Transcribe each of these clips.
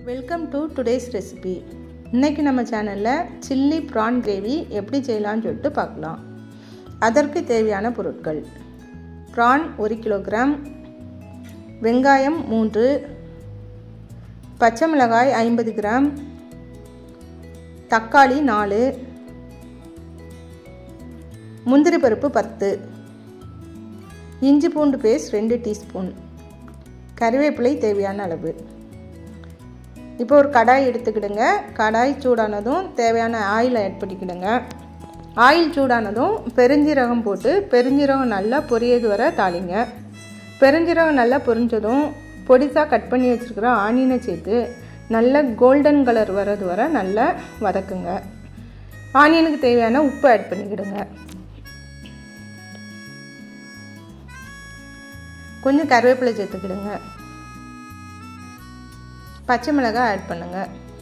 welcome to today's recipe இன்றைக்கி நம்ம சேனலில் சில்லி ப்ரான் கிரேவி எப்படி செய்யலாம்னு சொல்லிட்டு பார்க்கலாம் அதற்கு தேவையான பொருட்கள் ப்ரான் ஒரு கிலோகிராம் வெங்காயம் மூன்று பச்சை மிளகாய் ஐம்பது கிராம் தக்காளி நாலு முந்திரி பருப்பு பத்து இஞ்சி பூண்டு பேஸ்ட் ரெண்டு டீஸ்பூன் கறிவேப்பிலை தேவையான அளவு இப்போ ஒரு கடாய் எடுத்துக்கிடுங்க கடாய் சூடானதும் தேவையான ஆயில் ஆட் பண்ணிக்கிடுங்க ஆயில் சூடானதும் பெருஞ்சீரகம் போட்டு பெருஞ்சீரகம் நல்லா பொரியது வர தாளிங்க பெருஞ்சீரகம் நல்லா பொரிஞ்சதும் பொடிசாக கட் பண்ணி வச்சுருக்கிற ஆனியனை சேர்த்து நல்ல கோல்டன் கலர் வர்றது வர நல்லா வதக்குங்க ஆனியனுக்கு தேவையான உப்பு ஆட் பண்ணிக்கிடுங்க கொஞ்சம் கருவேப்பிலை சேர்த்துக்கிடுங்க பச்சை மிளகாய் ஆட் பண்ணுங்க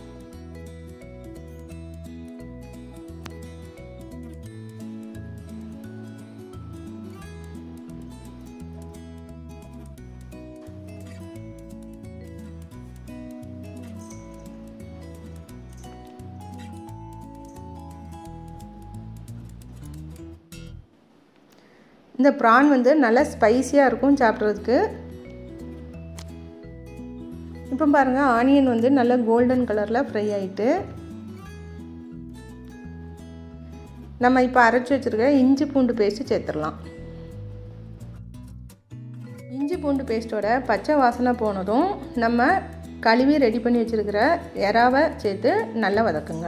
இந்த ப்ரான் வந்து நல்லா ஸ்பைஸியாக இருக்கும் சாப்பிட்றதுக்கு இப்போ பாருங்கள் ஆனியன் வந்து நல்லா கோல்டன் கலரில் ஃப்ரை ஆகிட்டு நம்ம இப்போ அரைச்சி வச்சுருக்க இஞ்சி பூண்டு பேஸ்ட்டு சேர்த்துடலாம் இஞ்சி பூண்டு பேஸ்ட்டோட பச்சை வாசனை போனதும் நம்ம கழுவி ரெடி பண்ணி வச்சுருக்கிற எறாவை சேர்த்து நல்லா வதக்குங்க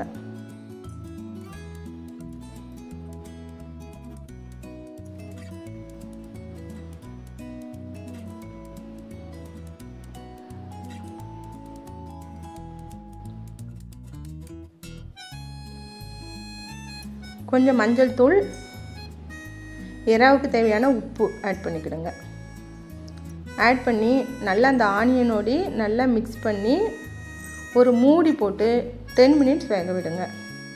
கொஞ்சம் மஞ்சள் தூள் எறாவுக்கு தேவையான உப்பு ஆட் பண்ணிக்கிடுங்க ஆட் பண்ணி நல்லா அந்த ஆனியனோடி நல்லா மிக்ஸ் பண்ணி ஒரு மூடி போட்டு டென் மினிட்ஸ் வேக விடுங்க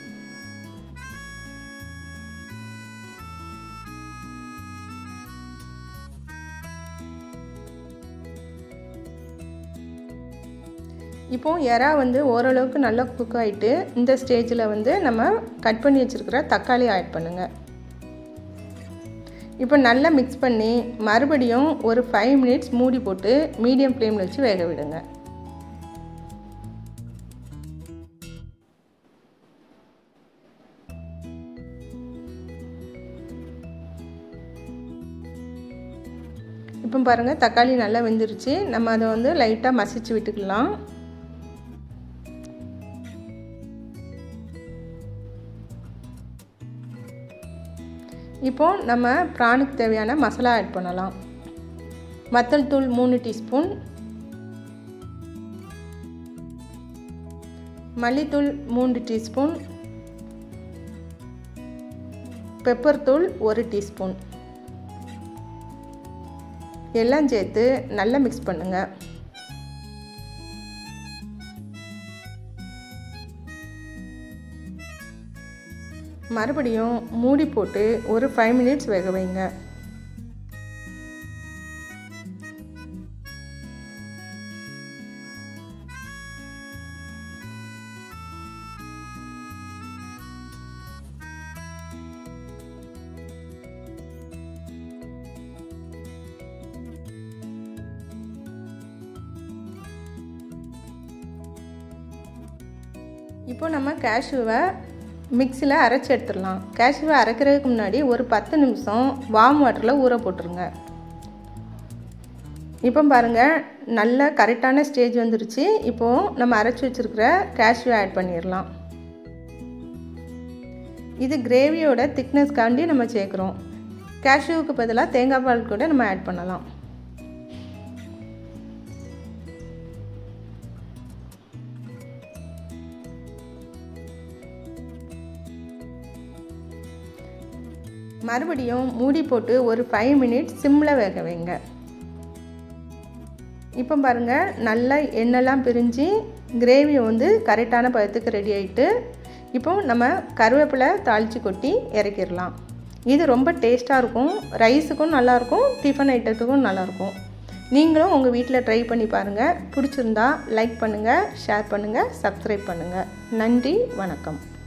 இப்போ எறா வந்து ஓரளவுக்கு நல்லா குக் ஆகிட்டு இந்த ஸ்டேஜில் வந்து நம்ம கட் பண்ணி வச்சுருக்கிற தக்காளி ஆட் பண்ணுங்கள் இப்போ நல்லா மிக்ஸ் பண்ணி மறுபடியும் ஒரு ஃபைவ் மினிட்ஸ் மூடி போட்டு மீடியம் ஃப்ளேமில் வச்சு வேக விடுங்க இப்போ பாருங்கள் தக்காளி நல்லா வெந்துருச்சு நம்ம அதை வந்து லைட்டாக மசிச்சு விட்டுக்கலாம் இப்போ நம்ம ப்ரானுக்கு தேவையான மசாலா ஆட் பண்ணலாம் வத்தல் தூள் மூணு டீஸ்பூன் மல்லித்தூள் மூன்று டீஸ்பூன் பெப்பர் தூள் ஒரு டீஸ்பூன் எல்லாம் சேர்த்து நல்லா மிக்ஸ் பண்ணுங்கள் மறுபடியும் மூடி போட்டு ஒரு ஃபைவ் மினிட்ஸ் வேக வைங்க இப்போ நம்ம கேஷ்யூவை மிக்சியில் அரைச்சி எடுத்துடலாம் கேஷ்யூவை அரைக்கிறதுக்கு முன்னாடி ஒரு பத்து நிமிஷம் வார்ம் வாட்டரில் ஊற போட்டுருங்க இப்போ பாருங்கள் நல்ல கரெக்டான ஸ்டேஜ் வந்துருச்சு இப்போது நம்ம அரைச்சி வச்சுருக்கிற கேஷ்யூ ஆட் பண்ணிடலாம் இது கிரேவியோட திக்னஸ்க்காண்டி நம்ம சேர்க்குறோம் கேஷ்யூவுக்கு பதிலாக தேங்காய் பால் கூட நம்ம ஆட் பண்ணலாம் மறுபடியும் மூடி போட்டு ஒரு ஃபைவ் மினிட்ஸ் சிம்மில் வேக வைங்க இப்போ பாருங்கள் நல்லா எண்ணெய்லாம் பிரிஞ்சு கிரேவி வந்து கரெக்டான பதத்துக்கு ரெடி ஆகிட்டு இப்போ நம்ம கருவேப்பிலை தாளித்து கொட்டி இறக்கிடலாம் இது ரொம்ப டேஸ்ட்டாக இருக்கும் ரைஸுக்கும் நல்லாயிருக்கும் டிஃபன் ஐட்டத்துக்கும் நல்லாயிருக்கும் நீங்களும் உங்கள் வீட்டில் ட்ரை பண்ணி பாருங்கள் பிடிச்சிருந்தா லைக் பண்ணுங்கள் ஷேர் பண்ணுங்கள் சப்ஸ்கிரைப் பண்ணுங்கள் நன்றி வணக்கம்